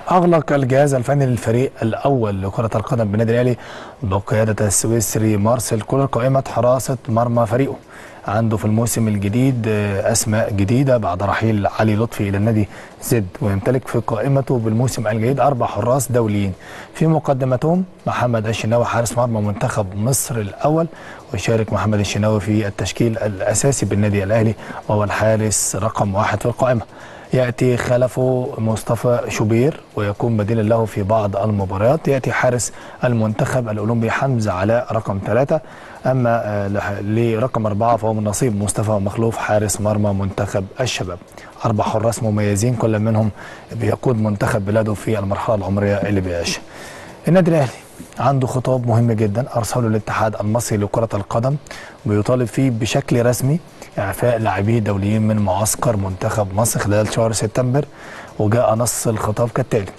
أغلق الجهاز الفني للفريق الأول لكرة القدم بالنادي الأهلي بقيادة السويسري مارسيل كولر قائمة حراسة مرمى فريقه عنده في الموسم الجديد أسماء جديدة بعد رحيل علي لطفي إلى النادي زد ويمتلك في قائمته بالموسم الجديد أربع حراس دوليين في مقدمتهم محمد الشناوي حارس مرمى منتخب مصر الأول ويشارك محمد الشناوي في التشكيل الأساسي بالنادي الأهلي وهو الحارس رقم واحد في القائمة ياتي خلفه مصطفى شوبير ويكون بديلا له في بعض المباريات ياتي حارس المنتخب الاولمبي حمزه علاء رقم ثلاثه اما لرقم اربعه فهو من نصيب مصطفى مخلوف حارس مرمى منتخب الشباب اربع حراس مميزين كل منهم بيقود منتخب بلاده في المرحله العمريه اللي بيعيشها النادي الاهلي عنده خطاب مهم جدا ارسله الاتحاد المصري لكره القدم بيطالب فيه بشكل رسمي اعفاء لاعبيه الدوليين من معسكر منتخب مصر خلال شهر سبتمبر وجاء نص الخطاب كالتالي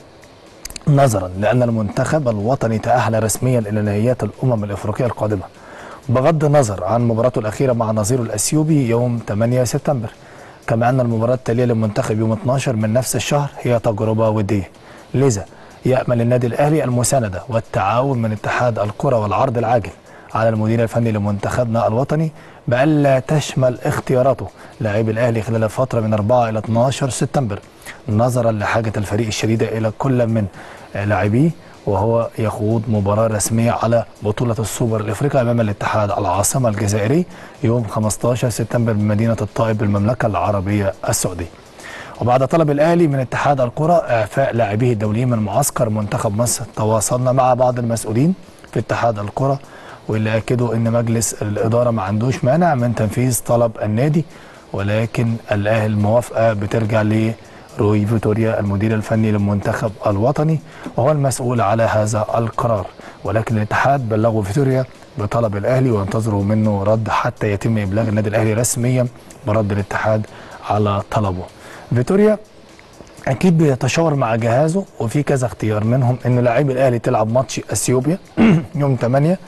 نظرا لان المنتخب الوطني تاهل رسميا الى نهائيات الامم الافريقيه القادمه بغض النظر عن مباراته الاخيره مع نظيره الاثيوبي يوم 8 سبتمبر كما ان المباراه التاليه للمنتخب يوم 12 من نفس الشهر هي تجربه وديه لذا يامل النادي الاهلي المسانده والتعاون من اتحاد الكره والعرض العاجل على المدير الفني لمنتخبنا الوطني بألا تشمل اختياراته لاعبي الأهلي خلال الفترة من 4 إلى 12 سبتمبر نظرا لحاجة الفريق الشديدة إلى كل من لاعبيه وهو يخوض مباراة رسمية على بطولة السوبر الإفريقي أمام الاتحاد العاصمة الجزائري يوم 15 سبتمبر بمدينة الطائب بالمملكة العربية السعودية وبعد طلب الاهلي من اتحاد الكره اعفاء لاعبيه الدوليين من معسكر منتخب مصر تواصلنا مع بعض المسؤولين في اتحاد الكره واللي اكدوا ان مجلس الاداره ما عندوش مانع من تنفيذ طلب النادي ولكن الاهلي الموافقه بترجع لروي فيتوريا المدير الفني للمنتخب الوطني وهو المسؤول على هذا القرار ولكن الاتحاد بلغوا فيتوريا بطلب الاهلي وانتظروا منه رد حتى يتم ابلاغ النادي الاهلي رسميا برد الاتحاد على طلبه فيتوريا اكيد بيتشاور مع جهازه وفي كذا اختيار منهم ان لاعبي الاهلي تلعب ماتش اثيوبيا يوم 8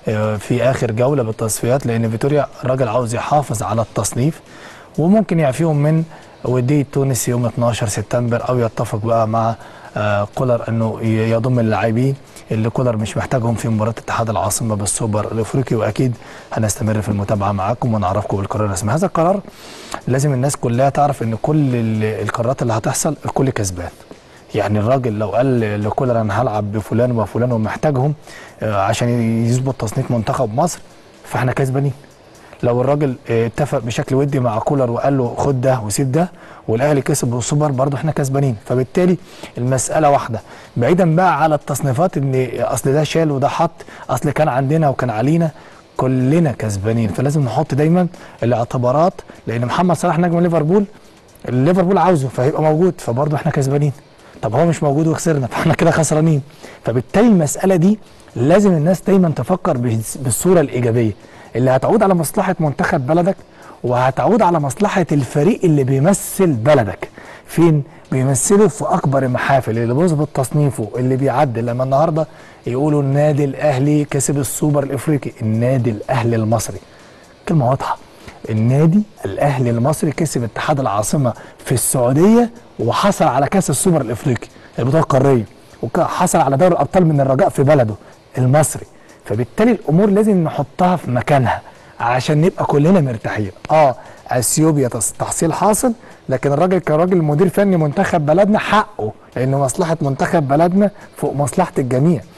في اخر جوله بالتصفيات لان فيتوريا الراجل عاوز يحافظ على التصنيف وممكن يعفيهم من وديه تونس يوم 12 سبتمبر او يتفق بقى مع كولر انه يضم اللاعبين اللي كولر مش محتاجهم في مباراه اتحاد العاصمه بالسوبر الافريقي واكيد هنستمر في المتابعه معاكم ونعرفكم بالقرار الرسمي هذا القرار لازم الناس كلها تعرف ان كل القرارات اللي هتحصل الكل كسبان يعني الراجل لو قال لكولر انا هلعب بفلان وفلان ومحتاجهم عشان يظبط تصنيف منتخب مصر فاحنا كسبانين لو الراجل اتفق بشكل ودي مع كولر وقال له خد ده وسيب ده والاهلي كسب السوبر برضه احنا كسبانين فبالتالي المساله واحده بعيدا بقى على التصنيفات ان اصل ده شال وده حط اصل كان عندنا وكان علينا كلنا كسبانين فلازم نحط دايما الاعتبارات لان محمد صلاح نجم ليفربول ليفربول عاوزه فهيبقى موجود فبرضه احنا كسبانين طب هو مش موجود وخسرنا فاحنا كده خسرانين فبالتالي المساله دي لازم الناس دايما تفكر بالصوره الايجابيه اللي هتعود على مصلحه منتخب بلدك وهتعود على مصلحه الفريق اللي بيمثل بلدك فين بيمثله في اكبر المحافل اللي بيظبط تصنيفه اللي بيعدل لما النهارده يقولوا النادي الاهلي كسب السوبر الافريقي النادي الاهلي المصري كلمه واضحه النادي الاهلي المصري كسب اتحاد العاصمه في السعوديه وحصل على كاس السوبر الافريقي البطوله القاريه وحصل على دوري الابطال من الرجاء في بلده المصري فبالتالي الامور لازم نحطها في مكانها عشان نبقى كلنا مرتاحين اه اثيوبيا تحصيل حاصل لكن الراجل كراجل مدير فني منتخب بلدنا حقه لان مصلحه منتخب بلدنا فوق مصلحه الجميع